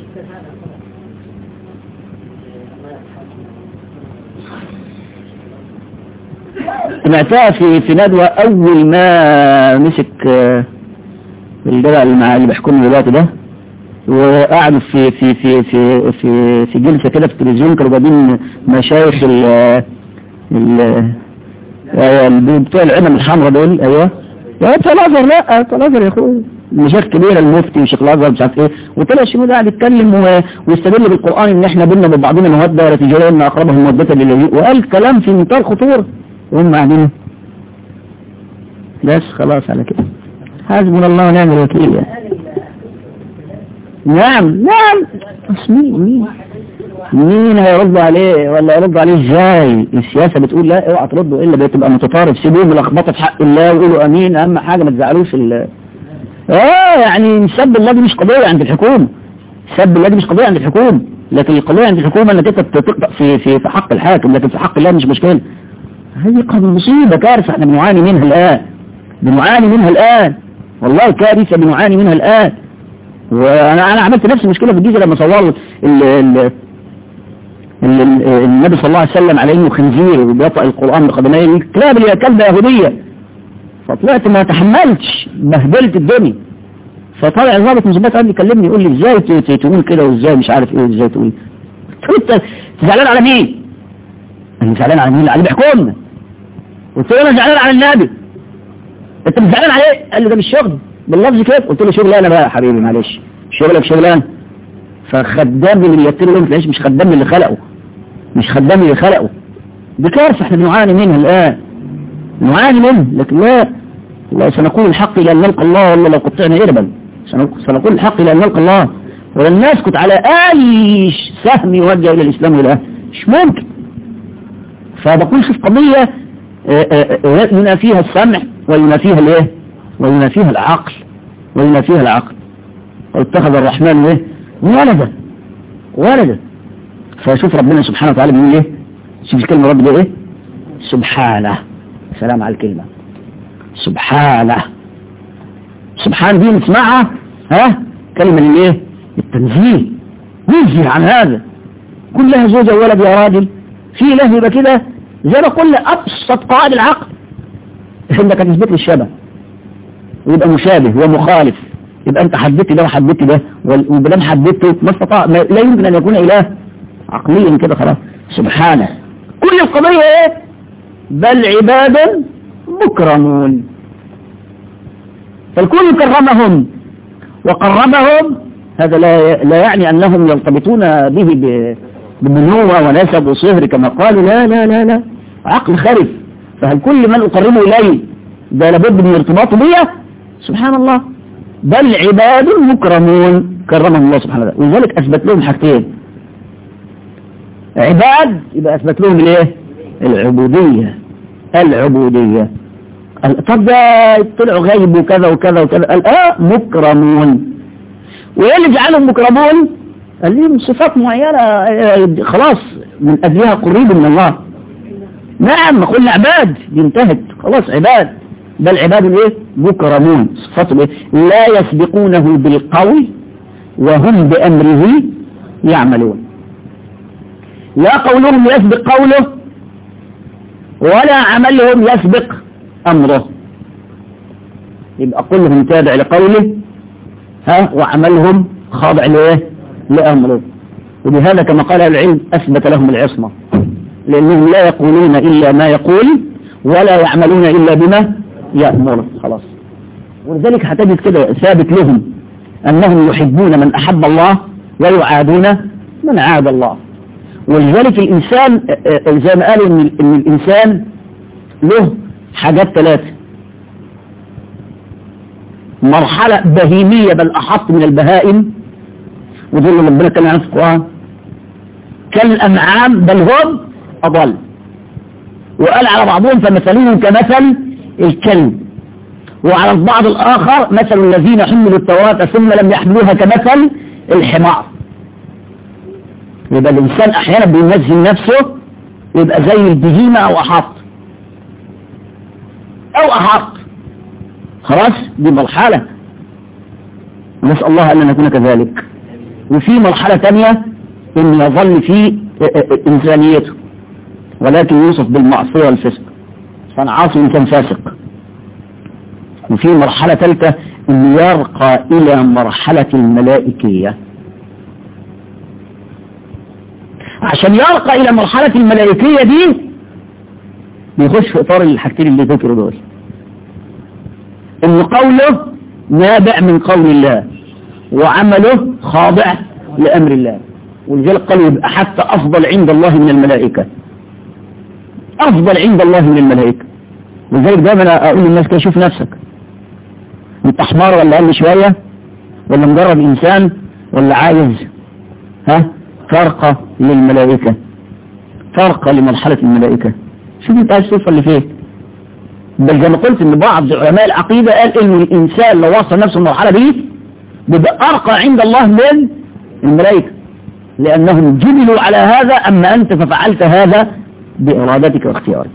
سمعتها في في ندوة أول ما مسك الجدع اللي بيحكمنا دلوقتي ده وقعدوا في في في في في في جلسة كده في التلفزيون كانوا جايبين مشايخ ال ال بتوع العلم الحمراء دول ايوه يا بتوع الازهر لا بتوع الازهر يا اخويا مشايخ كبيرة المفتي وشيخ الازهر مش عارف ايه وطلع الشنو ده قاعد يتكلم ويستدل بالقران ان احنا بينا ببعضنا موده ولا تجاريه ان اقربهم موده للذين وقال كلام في منتهى الخطوره وهم قاعدين بس خلاص على كده حسبنا الله ونعم الوكيل يعني. نعم نعم بس مين مين مين هيرد عليه ولا يرد عليه ازاي السياسة بتقول لا اوعى تردوا الا بتبقى متطارف سيبوه ملخبطه في حق الله وقولوا امين اهم حاجة ما تزعلوش ال اه يعني سب الله دي مش قضية عند الحكومة سب الله دي مش قضية عند الحكومة لكن القضية عند الحكومة انك انت تقطع في في في حق الحاكم لكن في حق الله مش مشكلة هذه قد مصيبة كارثة احنا بنعاني منها الآن بنعاني منها الآن والله كارثة بنعاني منها الآن وأنا أنا عملت نفس المشكلة في الجيزة لما صور ال ال النبي صلى الله عليه وسلم على انه خنزير وبيطأ القرآن بقدميه الكلاب اللي كلبة يهودية فطلعت ما تحملتش بهدلت الدنيا فطلع الضابط من زبات قال يكلمني يقول لي ازاي تقول كده وازاي مش عارف ايه وازاي تقول قلت انت زعلان على مين؟ انا زعلان على مين؟ على اللي بيحكمنا قلت له انا زعلان على النبي انت مش زعلان عليه؟ قال لي ده مش شغل باللفظ كده قلت له شغلانه بقى يا حبيبي معلش شغلك شغلانه فخدام اللي بيتر لهم تلاقيش مش خدام اللي خلقه مش خدام اللي خلقه دي كارثه احنا بنعاني منها الان نعاني منه لكن لا لا سنقول الحق الى ان نلقى الله ولا لو قطعنا اربا سنقول الحق الى ان نلقى الله ولن نسكت على اي سهم يوجه الى الاسلام والى مش ممكن فبقول شوف قضيه ينافيها السمع وينافيها الايه وينافيها العقل وينافيها العقل واتخذ الرحمن ايه ولدا ولدا فشوف ربنا سبحانه وتعالى بيقول ايه شوف الكلمه رب ايه سبحانه سلام على الكلمه سبحانه سبحان دي نسمعها ها كلمه للايه التنزيه نزه عن هذا كلها زوجة وولد يا راجل في له يبقى كده زي ما قلنا ابسط قواعد العقل انك هتثبت لي الشبه ويبقى مشابه ومخالف يبقى انت حددت ده وحددت ده وبدام حددته ما استطاع ما لا يمكن ان يكون اله عقليا كده خلاص سبحانه كل القضيه ايه بل عباد مكرمون فالكون كرمهم وقربهم هذا لا لا يعني انهم يرتبطون به بمنوة ونسب وصهر كما قالوا لا لا لا لا عقل خرف فهل كل من اقربه اليه ده لابد من ارتباطه بيه سبحان الله بل عباد مكرمون كرمهم الله سبحانه وتعالى ولذلك اثبت لهم حاجتين عباد يبقى اثبت لهم الايه العبودية العبودية طب ده طلعوا غيب وكذا وكذا وكذا قال اه مكرمون وايه اللي جعلهم مكرمون قال لهم صفات معينة خلاص من اجلها قريب من الله نعم قلنا عباد دي انتهت خلاص عباد بل عباد الايه مكرمون صفاتهم ايه لا يسبقونه بالقول وهم بامره يعملون لا قولهم يسبق قوله ولا عملهم يسبق امره يبقى كلهم تابع لقوله ها وعملهم خاضع لايه لامره وبهذا كما قال العلم اثبت لهم العصمه لانهم لا يقولون الا ما يقول ولا يعملون الا بما يأمر خلاص ولذلك هتجد كده ثابت لهم أنهم يحبون من أحب الله ويعادون من عاد الله ولذلك الإنسان زي ما قالوا إن, إن الإنسان له حاجات ثلاثة مرحلة بهيمية بل أحط من البهائم ودول ربنا كان عنه في القرآن كالأنعام بل هم أضل وقال على بعضهم فمثلهم كمثل الكلب وعلى البعض الآخر مثل الذين حملوا التوراة ثم لم يحملوها كمثل الحمار يبقى الإنسان أحيانا بينزل نفسه يبقى زي البهيمة أو أحط أو أحط خلاص دي مرحلة نسأل الله أن نكون كذلك وفي مرحلة تانية أن يظل في إنسانيته ولكن يوصف بالمعصية والفسق كان عاصي إنسان فاسق وفي مرحلة ثالثة أن يرقى إلى مرحلة الملائكية عشان يرقى إلى مرحلة الملائكية دي بيخش في إطار الحاجتين اللي ذكروا دول إن قوله نابع من قول الله وعمله خاضع لأمر الله ولذلك قالوا يبقى حتى أفضل عند الله من الملائكة أفضل عند الله من الملائكة ولذلك دايما أقول للناس كده شوف نفسك انت حمار ولا قل شوية ولا مجرد إنسان ولا عايز ها فرقة للملائكة فرقة لمرحلة الملائكة شوف انت عايز توصل لفين بل زي ما قلت ان بعض علماء العقيدة قال ان الانسان لو وصل نفسه المرحلة دي بيبقى ارقى عند الله من الملائكة لانهم جبلوا على هذا اما انت ففعلت هذا بارادتك واختيارك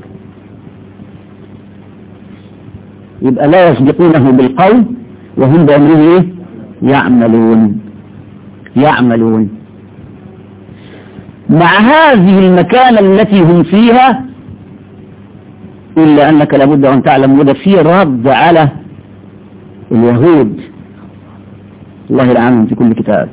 يبقى لا يسبقونه بالقول وهم بأمره ايه يعملون يعملون مع هذه المكانة التي هم فيها إلا أنك لابد أن تعلم وده في رد على اليهود الله يلعنهم في كل كتاب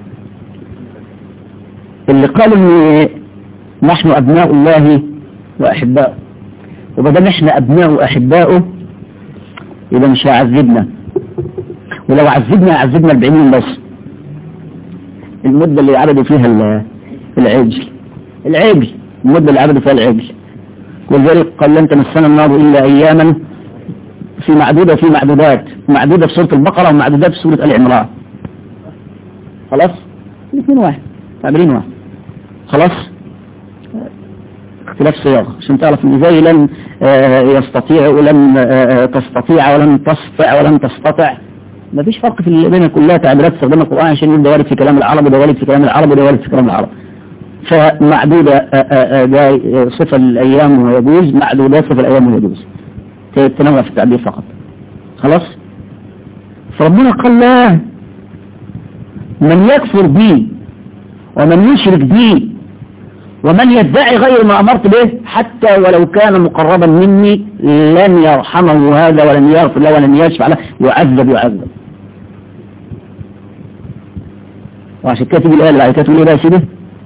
اللي قالوا ان نحن أبناء الله وأحباؤه وبدل احنا أبناء وأحباؤه يبقى مش هيعذبنا ولو عذبنا عذبنا البعينين بس المدة اللي عرضوا فيها ال- العجل العجل المدة اللي عرضوا فيها العجل ولذلك قال لن تمسنا النار إلا أياما في معدودة وفي معدودات معدودة في سورة البقرة ومعدودات في سورة آل عمران خلاص الاثنين واحد تعبيرين واحد خلاص اختلاف صياغ عشان تعرف ان زي لن آه، يستطيع ولن آه، تستطيع ولن تستطع ولن تستطع ما فيش فرق في ال- بين كلها تعبيرات استخدام القرآن عشان يقول ده وارد في كلام العرب وده وارد في كلام العرب وده وارد في كلام العرب فمعدودة آه، آه، آه، ده صفة الأيام ويجوز معدودة صفة الأيام ويجوز تنوع في التعبير فقط خلاص فربنا قال لا من يكفر بي ومن يشرك بي ومن يدعي غير ما أمرت به حتى ولو كان مقربا مني لن يرحمه هذا ولن يغفر له ولن يشفع له يعذب يعذب وعشان كده تيجي الآية اللي بعد كده تقول ايه بقى يا سيدي؟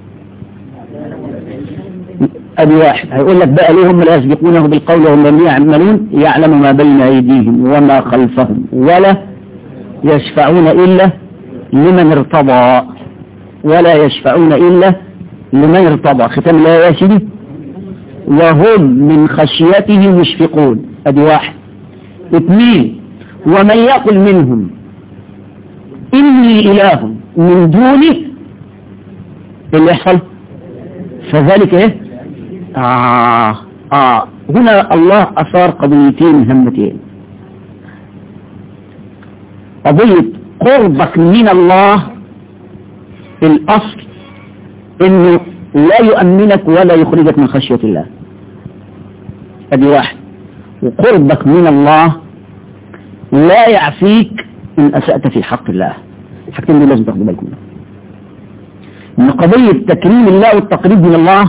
ادي واحد هيقول لك بقى ليه هم لا يسبقونه بالقول وهم لم يعملون يعلم ما بين ايديهم وما خلفهم ولا يشفعون الا لمن ارتضى ولا يشفعون الا لمن ارتضى ختام الله يا سيدي وهم من خشيته مشفقون ادي واحد اثنين ومن يقل منهم اني اله من دونه اللي يحصل فذلك ايه آه آه هنا الله أثار قضيتين هامتين قضية قربك من الله الأصل إنه لا يؤمنك ولا يخرجك من خشية الله أدي واحد وقربك من الله لا يعفيك إن أسأت في حق الله الحاجتين دول لازم تاخدوا بالكم منهم. إن قضية تكريم الله والتقريب من الله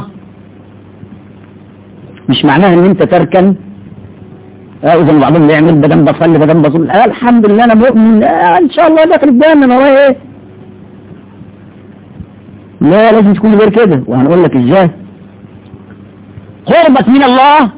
مش معناها ان انت تركن اه اذا بعضهم بيعمل بدل بصلي بدل بصلي آه الحمد لله انا مؤمن آه ان شاء الله داخل الجنه انا ورايا ايه لا لازم تكون غير كده وهنقول لك ازاي قربك من الله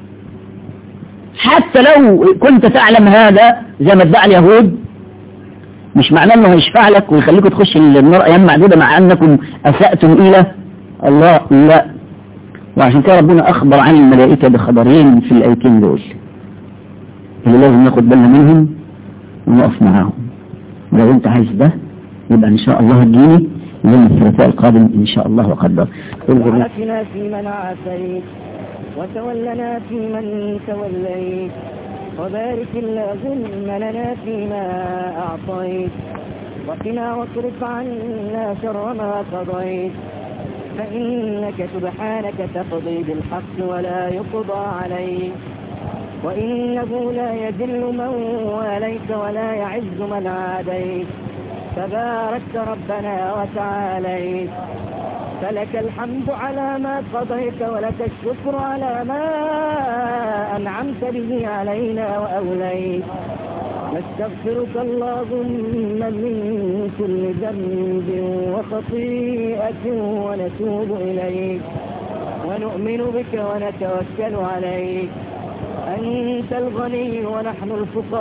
حتى لو كنت تعلم هذا زي ما ادعى اليهود مش معناه انه هيشفع لك ويخليكم تخش النار ايام معدوده مع انكم اساتم الى الله لا وعشان كده ربنا أخبر عن الملائكة بخبرين في الآيتين دول اللي لازم ناخد بالنا منهم ونقف معاهم ولو أنت عايز ده يبقى إن شاء الله تجيني يوم الثلاثاء القادم إن شاء الله وقدر وعافنا فيمن عافيت وتولنا فيمن توليت وبارك اللهم لنا فيما أعطيت وقنا واصرف عنا شر ما قضيت فإنك سبحانك تقضي بالحق ولا يقضى عليك وإنه لا يذل من واليت ولا يعز من عاديت تباركت ربنا وتعاليت فلك الحمد على ما قضيت ولك الشكر على ما أنعمت به علينا وأوليت نستغفرك اللهم من كل ذنب وخطيئة ونتوب إليك ونؤمن بك ونتوكل عليك أنت الغني ونحن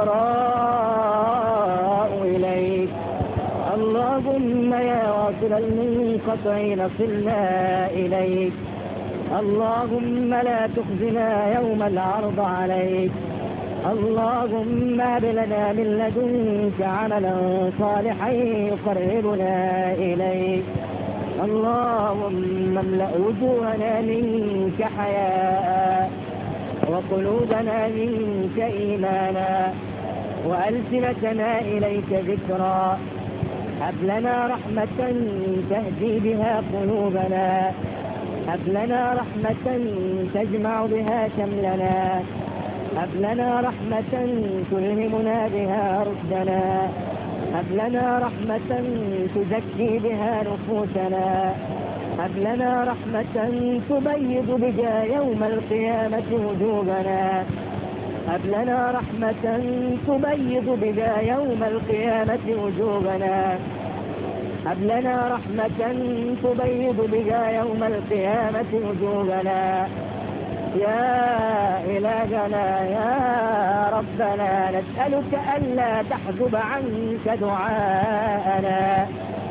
الفقراء إليك اللهم يا واصل المنقطعين صلنا إليك اللهم لا تخزنا يوم العرض عليك اللهم هب لنا من لدنك عملا صالحا يقربنا إليك اللهم املأ وجوهنا منك حياء وقلوبنا منك إيمانا وألسنتنا إليك ذكرا هب لنا رحمة تهدي بها قلوبنا هب لنا رحمة تجمع بها شملنا هب لنا رحمة تلهمنا بها رشدنا هب لنا رحمة تزكي بها نفوسنا هب لنا رحمة تبيض بها يوم القيامة وجوبنا هب لنا رحمة تبيض بها يوم القيامة وجوبنا هب لنا رحمة تبيض بها يوم القيامة وجوبنا يا إلهنا يا ربنا نسألك ألا تحجب عنك دعاءنا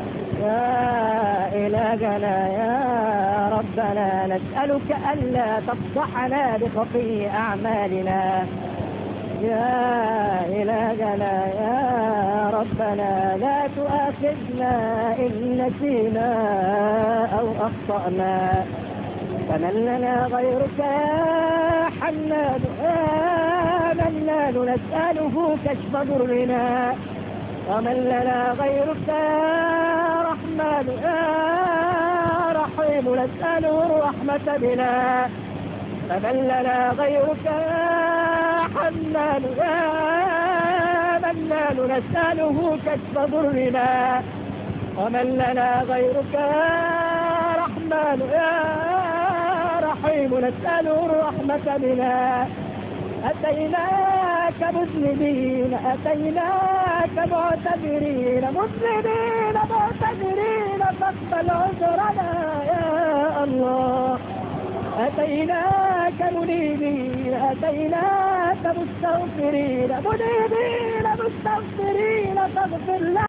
يا إلهنا يا ربنا نسألك ألا تفضحنا بخطي أعمالنا يا إلهنا يا ربنا لا تؤاخذنا إن نسينا أو أخطأنا فمن لنا غيرك يا حنان يا منان نسأله كشف ضرنا ومن لنا غيرك يا رحمن يا رحيم نسأله الرحمة بنا فمن لنا غيرك يا حنان يا منان نسأله كشف ضرنا ومن لنا غيرك يا رحمن يا رحيم نسأله الرحمة بنا أتيناك مذنبين أتيناك معتذرين مذنبين معتذرين فاقبل عذرنا يا الله أتيناك منيبين أتيناك مستغفرين منيبين مستغفرين فاغفر لنا